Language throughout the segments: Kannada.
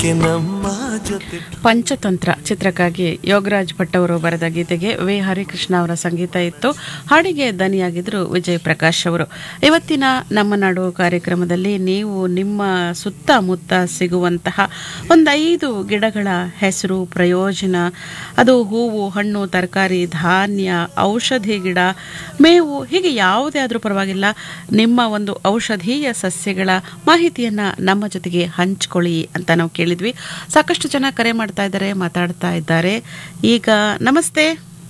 ನಮ್ಮ ಜೊತೆ ಪಂಚತಂತ್ರ ಚಿತ್ರಕ್ಕಾಗಿ ಯೋಗರಾಜ್ ಭಟ್ ಅವರು ಬರೆದ ಗೀತೆಗೆ ವಿ ಹರಿಕೃಷ್ಣ ಅವರ ಸಂಗೀತ ಇತ್ತು ಹಾಡಿಗೆ ದನಿಯಾಗಿದ್ರು ವಿಜಯ್ ಪ್ರಕಾಶ್ ಅವರು ಇವತ್ತಿನ ನಮ್ಮ ನಾಡು ಕಾರ್ಯಕ್ರಮದಲ್ಲಿ ನೀವು ನಿಮ್ಮ ಸುತ್ತಮುತ್ತ ಸಿಗುವಂತಹ ಒಂದೈದು ಗಿಡಗಳ ಹೆಸರು ಪ್ರಯೋಜನ ಅದು ಹೂವು ಹಣ್ಣು ತರಕಾರಿ ಧಾನ್ಯ ಔಷಧಿ ಗಿಡ ಮೇವು ಹೀಗೆ ಯಾವುದೇ ಆದರೂ ಪರವಾಗಿಲ್ಲ ನಿಮ್ಮ ಒಂದು ಔಷಧೀಯ ಸಸ್ಯಗಳ ಮಾಹಿತಿಯನ್ನ ನಮ್ಮ ಜೊತೆಗೆ ಹಂಚ್ಕೊಳ್ಳಿ ಅಂತ ನಾವು ಕೇಳಿದ್ವಿ ಸಾಕಷ್ಟು ಜನ ಕರೆ ಮಾಡ್ತಾ ಇದ್ದಾರೆ ಮಾತಾಡ್ತಾ ಇದ್ದಾರೆ ಈಗ ನಮಸ್ತೆ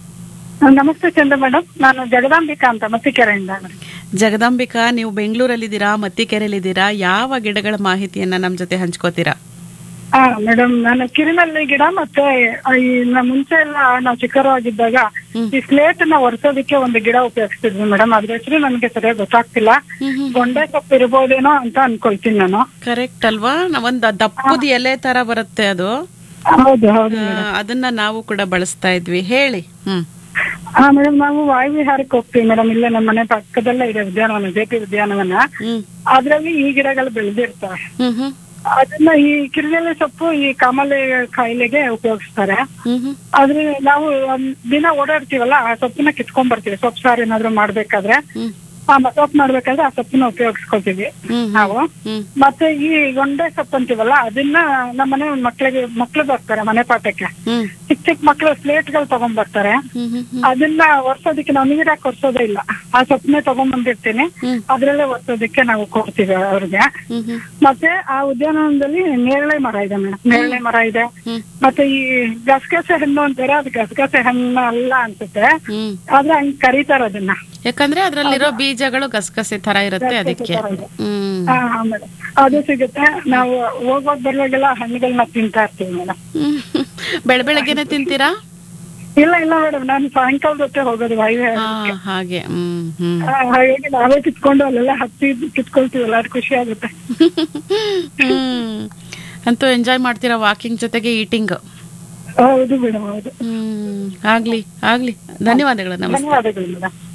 ನಮಸ್ತೆ ಚಂದ್ರ ಮೇಡಮ್ ನಾನು ಜಗದಾಂಬಿಕಾ ಅಂತ ಮತ್ತಿಕೆರೆಯಿಂದ ಜಗದಾಂಬಿಕಾ ನೀವು ಬೆಂಗಳೂರಲ್ಲಿದ್ದೀರಾ ಮತ್ತಿಕೆರೆಯಲ್ಲಿದ್ದೀರಾ ಯಾವ ಗಿಡಗಳ ಮಾಹಿತಿಯನ್ನ ನಮ್ಮ ಜೊತೆ ಹಂಚ್ಕೋತೀರಾ ಹಾ ಮೇಡಮ್ ನಾನು ಕಿರಿನಲ್ಲಿ ಗಿಡ ಮತ್ತೆ ಈ ನ- ಮುಂಚೆ ಎಲ್ಲ ನಾವು ಚಿಕ್ಕವರಾಗಿದ್ದಾಗ ಈ ಸ್ಲೇಟ್ ನ ಒರೆಸೋದಕ್ಕೆ ಒಂದು ಗಿಡ ಉಪಯೋಗಿಸ್ತಿದ್ವಿ ಮೇಡಮ್ ಅದ್ರ ಹೆಸರು ನನಗೆ ಸರಿಯಾಗಿ ಗೊತ್ತಾಗ್ತಿಲ್ಲ ಗೊಂಡೆ ಸೊಪ್ಪು ಇರ್ಬೋದೇನೋ ಅಂತ ಅನ್ಕೊಳ್ತೀನಿ ನಾನು ಕರೆಕ್ಟ್ ಅಲ್ವಾ ನ- ಒಂದ್ ದಪ್ಪದ ಎಲೆ ತರ ಬರುತ್ತೆ ಅದು ಹೌದು ಹೌದು ಆ, ಅದನ್ನ ನಾವು ಕೂಡ ಬಳಸ್ತಾ ಇದ್ವಿ ಹೇಳಿ ಹ್ಮ್ ಹಾ ಮೇಡಮ್ ನಾವು ವಾಯುವಿಹಾರಕ್ಕೆ ಹೋಗ್ತೀವಿ ಮೇಡಮ್ ಇಲ್ಲೇ ನಮ್ಮ ಮನೆ ಪಕ್ಕದಲ್ಲೇ ಇದೆ ಉದ್ಯಾನವನ ಜೆ ಪಿ ಉದ್ಯಾನವನ ಹ್ಮ್ ಅದ್ರಲ್ಲಿ ಈ ಗಿಡಗಳು ಬೆಳೆದಿರ್ತವೆ ಹ್ಮ್ ಹ್ಮ್ ಅದನ್ನ ಈ ಕಿರಿನೆಲೆ ಸೊಪ್ಪು ಈ ಕಾಮಾಲೆ ಕಾಯಿಲೆಗೆ ಉಪಯೋಗಿಸ್ತಾರೆ ಹ್ಮ್ ಹ್ಮ್ ಆದ್ರೆ ನಾವು ಒಂದ್ ದಿನ ಓಡಾಡ್ತೀವಲ್ಲ ಆ ಸೊಪ್ಪನ್ನ ಕಿತ್ಕೊಂಡ್ ಬರ್ತೀವಿ ಸೊಪ್ಪು ಸಾರು ಏನಾದ್ರು ಮಾಡ್ಬೇಕಾದ್ರೆ ಹ್ಮ್ ಆ ಮ- ಸೊಪ್ಪು ಮಾಡ್ಬೇಕಾದ್ರೆ ಆ ಸೊಪ್ಪನ್ನ ಉಪಯೋಗಿಸ್ಕೊತೀವಿ ಹ್ಮ್ ನಾವು ಹ್ಮ್ ಮತ್ತೆ ಈ ಗೊಂಡೆ ಸೊಪ್ಪು ಅಂತೀವಲ್ಲ ಅದನ್ನ ನಮ್ಮ ಮನೆ ಮಕ್ಳಿಗೆ ಮಕ್ಳು ಬರ್ತಾರೆ ಮನೆ ಪಾಠಕ್ಕೆ ಹ್ಮ್ ಚಿಕ್ಕ ಚಿಕ್ಕ ಮಕ್ಳು ಸ್ಲೇಟ್ ಗಳು ತಗೊಂಡ್ ಬರ್ತಾರೆ ಹ್ಮ್ ಹ್ಮ್ ಹ್ಮ್ ಅದನ್ನ ಒರ್ಸೋದಕ್ಕೆ ನಾವು ನೀರಾಕ್ ಒರ್ಸೋದೇ ಇಲ್ಲ ಆ ಸೊಪ್ಪನ್ನೇ ತಗೊಂಡ್ ಬಂದಿರ್ತೀನಿ ಹ್ಮ್. ಅದ್ರಲ್ಲೇ ಒರ್ಸೋದಕ್ಕೆ ನಾವು ಕೊಡ್ತೀವಿ ಅವ್ರಿಗೆ ಹ್ಮ್ ಹ್ಮ್ ಮತ್ತೆ ಆ ಉದ್ಯಾನವನದಲ್ಲಿ ನೇರಳೆ ಮರ ಇದೆ ಮೇಡಮ್ ನೇರಳೆ ಮರ ಇದೆ ಹ್ಮ್. ಮತ್ತೆ ಈ ಗಸಗಸೆ ಹಣ್ಣು ಅಂತಾರೆ ಅದು ಗಸಗಸೆ ಹಣ್ಣು ಅಲ್ಲ ಅನ್ಸುತ್ತೆ ಹ್ಮ್ ಆದ್ರೆ ಹಂಗ್ ಕರೀತಾರ ಅದನ್ನ ಯಾಕಂದ್ರೆ ಅದ್ರಲ್ಲಿರೋ ಬೀಜಗಳು ಗಸಗಸೆ ತರ ಇರುತ್ತೆ ಅದಕ್ಕೆ ತರ ಇದೆ. ಹ್ಮ್ ಹಾ ಮೇಡಮ್ ಅದು ಸಿಗುತ್ತೆ ನಾವು ಹೋಗೋದ್ ಬರುವಾಗೆಲ್ಲ ಹಣ್ಣುಗಳನ್ನ ತಿಂತಾ ಇರ್ತೀವಿ ಮೇಡಮ್ ಹ್ಮ್. ಬೆಳ ಬೆಳಗ್ಗೆನೆ ತಿಂತೀರಾ ಇಲ್ಲ ಇಲ್ಲ ಮೇಡಮ್ ನಾನು ಸಾಯಂಕಾಲದ ಹೊತ್ತೆ ಹೋಗೋದು ವಾಯು ಹಾ ಹಾಗೆ ಹ್ಮ್ ಹ್ಮ್ ಹಾಗಾಗಿ ನಾವೇ ಕಿತ್ಕೊಂಡು ಅಲ್ಲೆಲ್ಲ ಹತ್ತಿ ಕಿತ್ಕೊಳ್ತೀವಲ್ಲ ಅದು ಖುಷಿ ಆಗುತ್ತೆ ಹ್ಮ್ ಅಂತೂ ಎಂಜಾಯ್ ಮಾಡ್ತೀರಾ ವಾಕಿಂಗ್ ಜೊತೆಗೆ ಈಟಿಂಗ್ ಹೌದು ಮೇಡಮ್ ಹೌದು ಹ್ಮ್ ಆಗ್ಲಿ ಆಗ್ಲಿ ಧನ್ಯವಾದಗಳು ನಮಸ್ತೆ ಧನ್ಯವಾದಗಳು ಮೇಡಮ್